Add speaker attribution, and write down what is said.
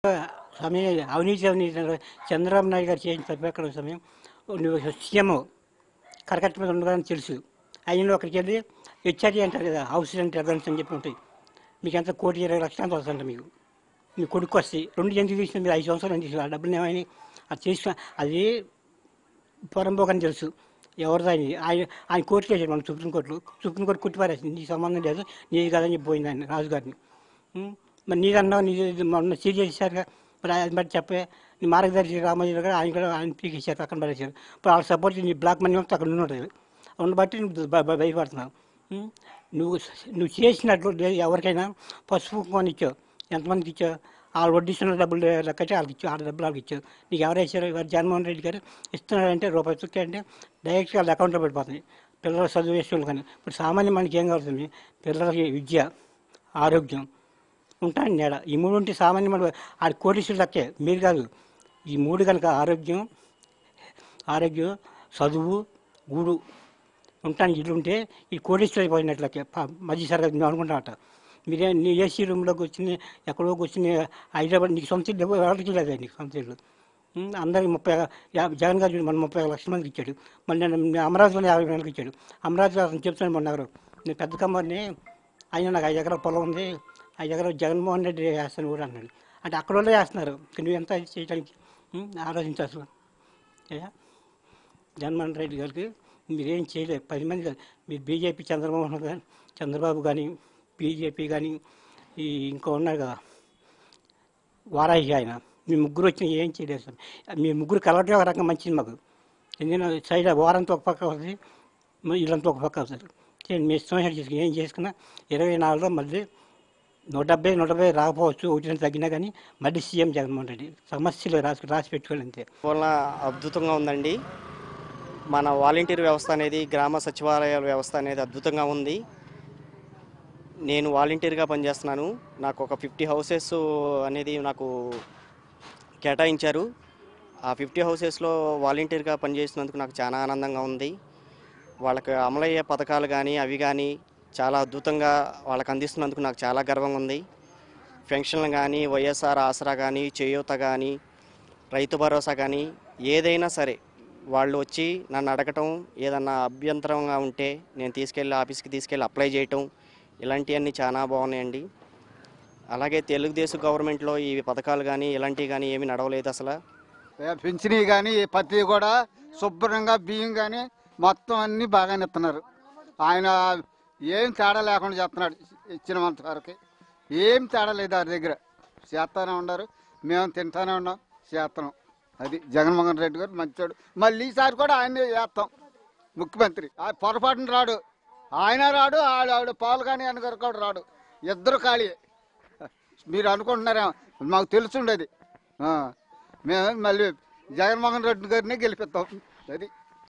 Speaker 1: సమయం అవినీతి అవినీతి చంద్రబాబు నాయుడు గారు చేసిన తప్పెక్కడ సమయం నువ్వు సీఎం కరకట్ట మీద ఉండదని తెలుసు అయిన ఒకరికి వెళ్ళి హెచ్ఆర్టీ అంటారు కదా హౌస్ రెంట్ అడ్వాన్స్ అని చెప్పి ఉంటాయి మీకు ఎంత కోటి ఇరవై లక్షలు అంత వస్తుంట మీకు మీ కొడుకు వస్తాయి రెండు ఎందుకు తీసిన మీరు ఐదు సంవత్సరాలు ఎందుకు తీసిన ఆ డబ్బులు ఏమైనా అది చేసిన అది పొరంపోకని తెలుసు ఎవరిది ఆయన ఆయన ఆయన కోర్టులో వేసాడు మన సుప్రీంకోర్టులో సుప్రీంకోర్టు కుట్టిపారేసింది నీ సంబంధం లేదు నీది కాదని చెప్పి పోయింది ఆయన రాజుగారిని ఉం? మరి నీదన్నావు నీ మొన్న సీజ్ చేశారుగా మరి అది మరి చెప్పే నీ మార్గదర్శి రామోజీ గారు ఆయన కూడా ఆయన పీకేశారు పక్కన పడేశారు ఇప్పుడు వాళ్ళ సపోర్ట్ నీ బ్లాక్ మనీ మొత్తం అక్కడ ఉన్నది ఉండబట్టి నువ్వు భ- భ- భయపడుతున్నావు ఉం? నువ్వు నువ్వు చేసినట్లు లేదు ఎవరికైనా పసుపు కొని ఇచ్చావు ఎంతమందికి ఇచ్చావు వాళ్ళు వడ్డిస్తున్న డబ్బులు లెక్కచ్చి వాళ్ళకి ఇచ్చావు వాళ్ళ డబ్బులు వాళ్ళకి ఇచ్చావు నీకు ఎవరు వేసారు ఇవాళ జగన్మోహన్ రెడ్డి గారు ఇస్తున్నారంటే రూపాయి చుక్క అంటే డైరెక్ట్గా వాళ్ళ అకౌంట్లో పడిపోతుంది పిల్లల చదువు వేసేవాళ్ళు కానీ ఇప్పుడు సామాన్య మనకి ఏం కావాల్సింది పిల్లలకి విద్య ఆరోగ్యం ఉంటాను నేడ ఈ మూడు ఉంటే సామాన్య మన ఆడి కోటీసులు లక్కే మీరు కాదు ఈ మూడు కనుక ఆరోగ్యం ఆరోగ్యం చదువు గూడు ఉంటాను ఇల్లు ఉంటే ఈ కోటీశ్వరు అయిపోయినట్లకే మధ్య సరగతి మేము అనుకుంటామట మీరే నీ ఏసీ రూమ్లోకి వచ్చింది ఎక్కడో వచ్చింది హైదరాబాద్ నీకు సొంత ఇల్లు ఎవరికి లేదు నీకు సొంత ఇల్లు ఉం, అందరికి ముప్పై యా- జగన్ గారు చూడు మన ముప్పై ఐదు లక్షల మందికి ఇచ్చాడు మళ్ళీ నేను అమరావతిలో యాభై మందికి ఇచ్చాడు అమరావతిలో అతను చెప్తున్నాను మొన్న ఎవరు నేను పెద్ద కమ్మని ఆయన నాకు ఐదు ఎకరాల పొలం ఉంది ఐదు ఎకరాలు జగన్మోహన్ రెడ్డి వేస్తాను కూడా అన్నాడు అంటే అక్కడ వాళ్ళే వేస్తున్నారు నువ్వు ఎంత చేయడానికి ఉం, ఆలోచించు అసలు ఏ? జగన్మోహన్ రెడ్డి గారికి మీరేం చేయలేదు పది మంది కాదు మీరు బీజేపీ చంద్రమోహన్ గాని చంద్రబాబు కానీ బీజేపీ కానీ ఈ ఇంకో ఉన్నారు కదా వారాహి ఆయన మీ ముగ్గురు వచ్చిన ఏం చేయలేదు సార్ మీ ముగ్గురు కలవటం ఒక రకంగా మంచిది మాకు ఎందుకంటే సైడ్ వారంతో ఒక పక్క వస్తుంది ఇల్లంతా ఒక పక్క వస్తారు చేయండి మీ ఇష్టం వచ్చినట్టు చేసుకుని ఏం చేసుకున్నా ఇరవై నాలుగులో మళ్ళీ నూట డెబ్బై నూట డెబ్బై రాకపోవచ్చు ఒకటి రెండు తగ్గినా కానీ మళ్ళీ సీఎం జగన్మోహన్ రెడ్డి సమస్యలు రాసి రాసి పెట్టుకోవాలి అంతే
Speaker 2: వలన అద్భుతంగా ఉందండి మన వాలంటీర్ వ్యవస్థ అనేది గ్రామ సచివాలయాల వ్యవస్థ అనేది అద్భుతంగా ఉంది నేను వాలంటీర్గా పనిచేస్తున్నాను నాకు ఒక ఫిఫ్టీ హౌసెస్ అనేది నాకు కేటాయించారు ఆ ఫిఫ్టీ హౌసెస్లో వాలంటీర్గా పనిచేసినందుకు నాకు చాలా ఆనందంగా ఉంది వాళ్ళకి అమలయ్యే పథకాలు కానీ అవి కానీ చాలా అద్భుతంగా వాళ్ళకి అందిస్తున్నందుకు నాకు చాలా గర్వంగా ఉంది పెన్షన్లు కానీ వైఎస్ఆర్ ఆసరా కానీ చేయూత కానీ రైతు భరోసా కానీ ఏదైనా సరే వాళ్ళు వచ్చి నన్ను అడగటం ఏదన్నా అభ్యంతరంగా ఉంటే నేను తీసుకెళ్ళి ఆఫీస్కి తీసుకెళ్ళి అప్లై చేయటం ఇలాంటివన్నీ చాలా బాగున్నాయండి అలాగే తెలుగుదేశం గవర్నమెంట్లో ఈ పథకాలు కానీ ఇలాంటివి కానీ ఏమీ నడవలేదు అసలు
Speaker 3: పింఛనీ కానీ ప్రతి కూడా శుభ్రంగా బియ్యం కానీ మొత్తం అన్ని బాగానే ఇస్తున్నారు ఆయన ఏం తేడా లేకుండా చేస్తున్నాడు ఇచ్చినంత వరకు ఏం తేడా లేదు వారి దగ్గర చేస్తానే ఉన్నారు మేము తింటానే ఉన్నాం చేస్తున్నాం అది జగన్మోహన్ రెడ్డి గారు మంచోడు మళ్ళీ ఈసారి కూడా ఆయనే చేస్తాం ముఖ్యమంత్రి ఆ పొరపాటున రాడు ఆయన రాడు ఆడు ఆవిడ పాలు కానీ ఆయన గారు కూడా రాడు ఇద్దరు ఖాళీ మీరు అనుకుంటున్నారేమో మాకు తెలుసుండేది ఆ, మేము మళ్ళీ జగన్మోహన్ రెడ్డి గారిని గెలిపిస్తాం అది